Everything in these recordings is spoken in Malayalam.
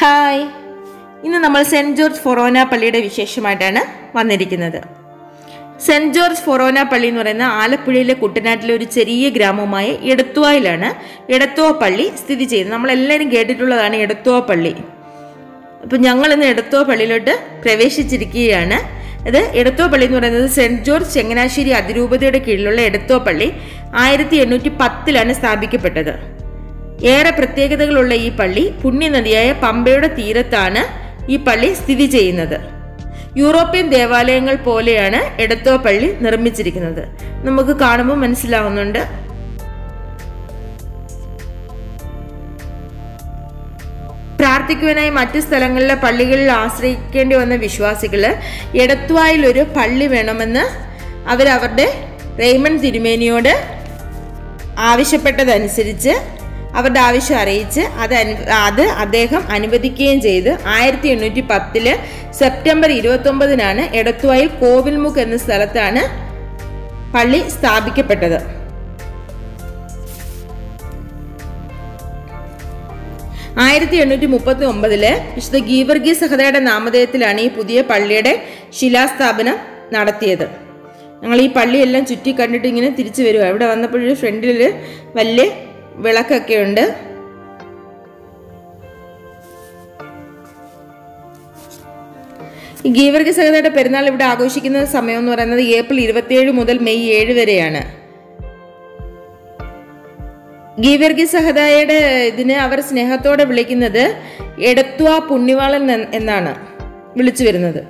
ഹായ് ഇന്ന് നമ്മൾ സെൻറ് ജോർജ് ഫൊറോന പള്ളിയുടെ വിശേഷമായിട്ടാണ് വന്നിരിക്കുന്നത് സെൻറ് ജോർജ് ഫൊറോന പള്ളി എന്ന് പറയുന്ന ആലപ്പുഴയിലെ കുട്ടനാട്ടിലെ ഒരു ചെറിയ ഗ്രാമമായ എടത്തുവായിലാണ് എടത്തുവ പള്ളി സ്ഥിതി ചെയ്യുന്നത് നമ്മളെല്ലാവരും കേട്ടിട്ടുള്ളതാണ് എടത്തുവ പള്ളി അപ്പം ഞങ്ങൾ ഇന്ന് എടത്തുവ പള്ളിയിലോട്ട് പ്രവേശിച്ചിരിക്കുകയാണ് ഇത് എടത്തുവ പള്ളി എന്ന് പറയുന്നത് സെൻറ് ജോർജ് ചങ്ങനാശ്ശേരി അതിരൂപതയുടെ കീഴിലുള്ള എടത്തുവ പള്ളി ആയിരത്തി എണ്ണൂറ്റി പത്തിലാണ് സ്ഥാപിക്കപ്പെട്ടത് ഏറെ പ്രത്യേകതകളുള്ള ഈ പള്ളി പുണ്യനദിയായ പമ്പയുടെ തീരത്താണ് ഈ പള്ളി സ്ഥിതി ചെയ്യുന്നത് യൂറോപ്യൻ ദേവാലയങ്ങൾ പോലെയാണ് എടത്തുവ പള്ളി നിർമ്മിച്ചിരിക്കുന്നത് നമുക്ക് കാണുമ്പോൾ മനസ്സിലാവുന്നുണ്ട് പ്രാർത്ഥിക്കുവാനായി മറ്റു സ്ഥലങ്ങളിലെ പള്ളികളിൽ ആശ്രയിക്കേണ്ടി വന്ന വിശ്വാസികൾ എടത്തുവായിൽ ഒരു പള്ളി വേണമെന്ന് അവരവരുടെ റെയ്മൺ തിരുമേനിയോട് ആവശ്യപ്പെട്ടതനുസരിച്ച് അവരുടെ ആവശ്യം അറിയിച്ച് അത് അനു അത് അദ്ദേഹം അനുവദിക്കുകയും ചെയ്ത് ആയിരത്തി എണ്ണൂറ്റി പത്തില് സെപ്റ്റംബർ ഇരുപത്തൊമ്പതിനാണ് എടത്തുവായിൽ കോവിൽമുക്ക് എന്ന സ്ഥലത്താണ് പള്ളി സ്ഥാപിക്കപ്പെട്ടത് ആയിരത്തി എണ്ണൂറ്റി മുപ്പത്തി ഒമ്പതില് വിശുദ്ധ ഗീവർഗി സഹതയുടെ നാമധേയത്തിലാണ് ഈ പുതിയ പള്ളിയുടെ ശിലാസ്ഥാപനം നടത്തിയത് ഞങ്ങൾ ഈ പള്ളിയെല്ലാം ചുറ്റി കണ്ടിട്ട് ഇങ്ങനെ തിരിച്ചു വരുക ഇവിടെ വന്നപ്പോഴൊരു ഫ്രണ്ടിൽ വലിയ വിളക്കൊക്കെ ഉണ്ട് ഈ ഗീവർഗി സഹതയുടെ പെരുന്നാൾ ഇവിടെ ആഘോഷിക്കുന്ന സമയം എന്ന് പറയുന്നത് ഏപ്രിൽ ഇരുപത്തിയേഴ് മുതൽ മെയ് ഏഴ് വരെയാണ് ഗീവർഗി സഹദായയുടെ ഇതിന് അവർ സ്നേഹത്തോടെ വിളിക്കുന്നത് എടത്വ പുണ്യവാളൻ എന്ന- എന്നാണ് വിളിച്ചു വരുന്നത്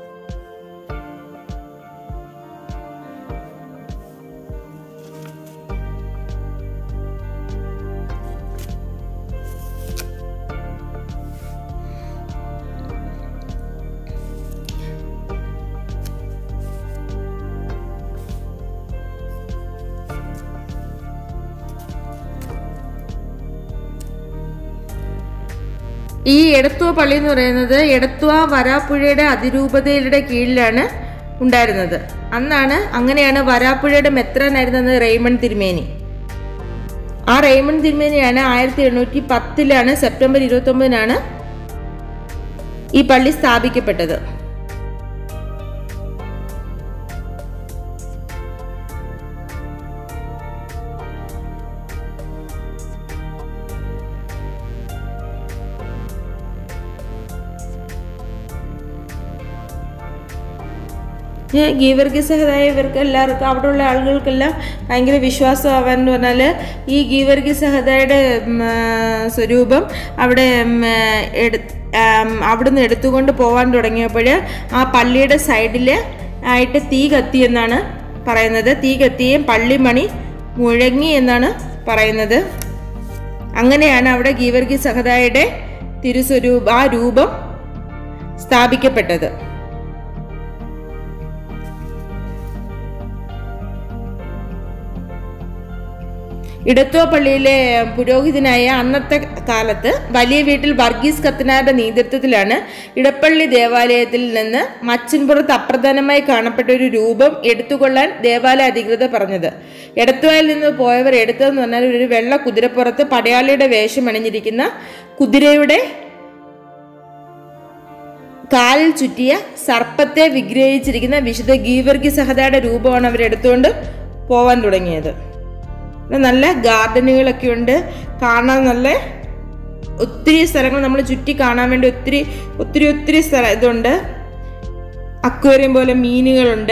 ഈ എടത്തുവ പള്ളി എന്ന് പറയുന്നത് എടത്തുവ വരാപ്പുഴയുടെ അതിരൂപതയുടെ കീഴിലാണ് ഉണ്ടായിരുന്നത് അന്നാണ് അങ്ങനെയാണ് വരാപ്പുഴയുടെ മെത്രാനായിരുന്നത് റെയ്മൺ തിരുമേനി ആ റെയ്മൺ തിരുമേനിയാണ് ആയിരത്തി എണ്ണൂറ്റി പത്തിലാണ് സെപ്റ്റംബർ ഇരുപത്തി ഒമ്പതിനാണ് ഈ പള്ളി സ്ഥാപിക്കപ്പെട്ടത് ഈ ഗീവർഗി സഹതായ ഇവർക്ക് എല്ലാവർക്കും അവിടെയുള്ള ആളുകൾക്കെല്ലാം ഭയങ്കര വിശ്വാസമാവാൻ എന്ന് പറഞ്ഞാൽ ഈ ഗീവർഗി സഹതയുടെ ഉം, ആ, സ്വരൂപം അവിടെ ഉം, ആ, എടു ആം, അവിടുന്ന് എടുത്തുകൊണ്ട് പോകാൻ തുടങ്ങിയപ്പോൾ ആ പള്ളിയുടെ സൈഡിൽ ആയിട്ട് തീ കത്തി എന്നാണ് പറയുന്നത് തീ കത്തിയും പള്ളിമണി മുഴങ്ങി എന്നാണ് പറയുന്നത് അങ്ങനെയാണ് അവിടെ ഗീവർഗി സഹതായുടെ തിരുസ്വരൂപ ആ രൂപം സ്ഥാപിക്കപ്പെട്ടത് ഇടത്തുവ പള്ളിയിലെ പുരോഹിതനായ അന്നത്തെ കാലത്ത് വലിയ വീട്ടിൽ വർഗീസ് കത്തനാരുടെ നേതൃത്വത്തിലാണ് ഇടപ്പള്ളി ദേവാലയത്തിൽ നിന്ന് മച്ചിൻപുറത്ത് അപ്രധാനമായി കാണപ്പെട്ട ഒരു രൂപം എടുത്തുകൊള്ളാൻ ദേവാലയ അധികൃതർ പറഞ്ഞത് എടത്തുവയിൽ നിന്ന് പോയവർ എടുത്തതെന്ന് പറഞ്ഞാൽ ഒരു വെള്ള കുതിരപ്പുറത്ത് പടയാളിയുടെ വേഷം അണിഞ്ഞിരിക്കുന്ന കുതിരയുടെ കാലിൽ ചുറ്റിയ സർപ്പത്തെ വിഗ്രഹിച്ചിരിക്കുന്ന വിശുദ്ധ ഗീവർഗി സഹതയുടെ രൂപമാണ് അവരെടുത്തുകൊണ്ട് പോവാൻ തുടങ്ങിയത് ഇവിടെ നല്ല ഗാർഡനുകളൊക്കെ ഉണ്ട് കാണാൻ നല്ല ഒത്തിരി സ്ഥലങ്ങൾ നമ്മൾ ചുറ്റി കാണാൻ വേണ്ടി ഒത്തിരി ഒത്തിരി ഒത്തിരി സ്ഥലം ഇതുണ്ട് അക്വേറിയം പോലെ മീനുകളുണ്ട്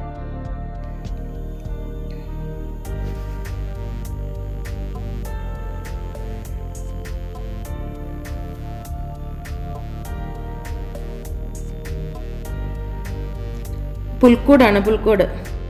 പുൽക്കൂടാണ് പുൽക്കൂട്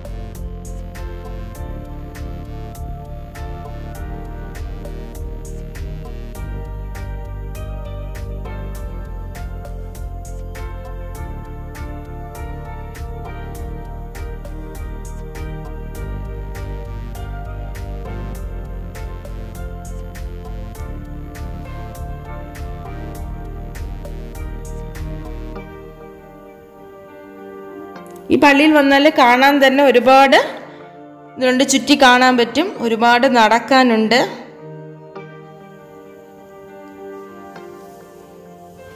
ഈ പള്ളിയിൽ വന്നാൽ കാണാൻ തന്നെ ഒരുപാട് ഇതുകൊണ്ട് ചുറ്റി കാണാൻ പറ്റും ഒരുപാട് നടക്കാനുണ്ട്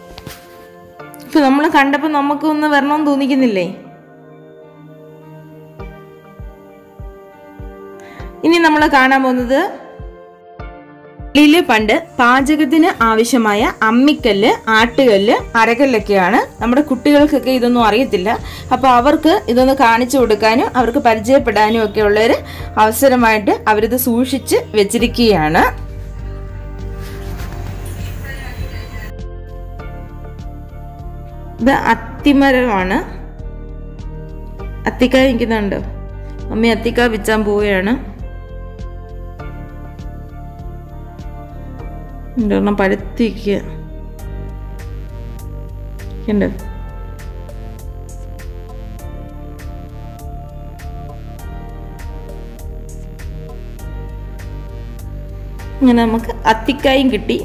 ഇപ്പൊ നമ്മൾ കണ്ടപ്പോൾ നമുക്കൊന്ന് വരണമെന്ന് തോന്നിക്കുന്നില്ലേ ഇനി നമ്മൾ കാണാൻ പോകുന്നത് പള്ളിയിൽ പണ്ട് പാചകത്തിന് ആവശ്യമായ അമ്മിക്കല്ല് ആട്ടുകല്ല് അരകല്ലൊക്കെയാണ് നമ്മുടെ കുട്ടികൾക്കൊക്കെ ഇതൊന്നും അറിയത്തില്ല അപ്പോൾ അവർക്ക് ഇതൊന്ന് കാണിച്ചു കൊടുക്കാനും അവർക്ക് പരിചയപ്പെടാനും ഒക്കെ ഉള്ളൊരു അവസരമായിട്ട് അവരിത് സൂക്ഷിച്ച് വെച്ചിരിക്കുകയാണ് ഇത് അത്തിമരമാണ് അത്തിക്കായ നിൽക്കുന്നുണ്ടോ അമ്മ അത്തിക്കായ വിച്ചാൻ പോവുകയാണ് ഒരെണ്ണം പഴുത്തിക്കുക ഉണ്ട് അങ്ങനെ നമുക്ക് അത്തിക്കായും കിട്ടി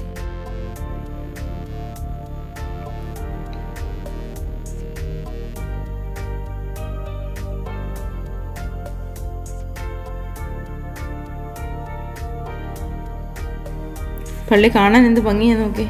പള്ളി കാണാൻ എന്ത് ഭംഗിയാ നോക്കി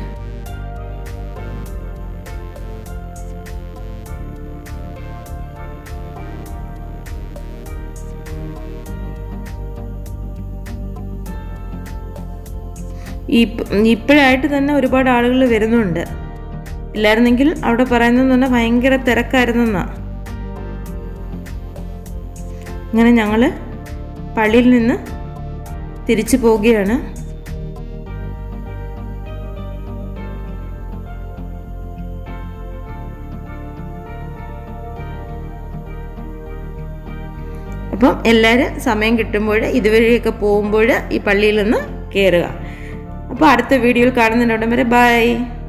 ഇപ്പോഴായിട്ട് തന്നെ ഒരുപാട് ആളുകൾ വരുന്നുണ്ട് ഇല്ലായിരുന്നെങ്കിൽ അവിടെ പറയുന്നതെന്ന് പറഞ്ഞാൽ ഭയങ്കര തിരക്കായിരുന്നെന്നാ അങ്ങനെ ഞങ്ങൾ പള്ളിയിൽ നിന്ന് തിരിച്ചു പോവുകയാണ് അപ്പം എല്ലാവരും സമയം കിട്ടുമ്പോൾ ഇതുവഴിയൊക്കെ പോകുമ്പോൾ ഈ പള്ളിയിൽ നിന്ന് കയറുക അപ്പോൾ അടുത്ത വീഡിയോയിൽ കാണുന്നതിനോടം വരെ ബൈ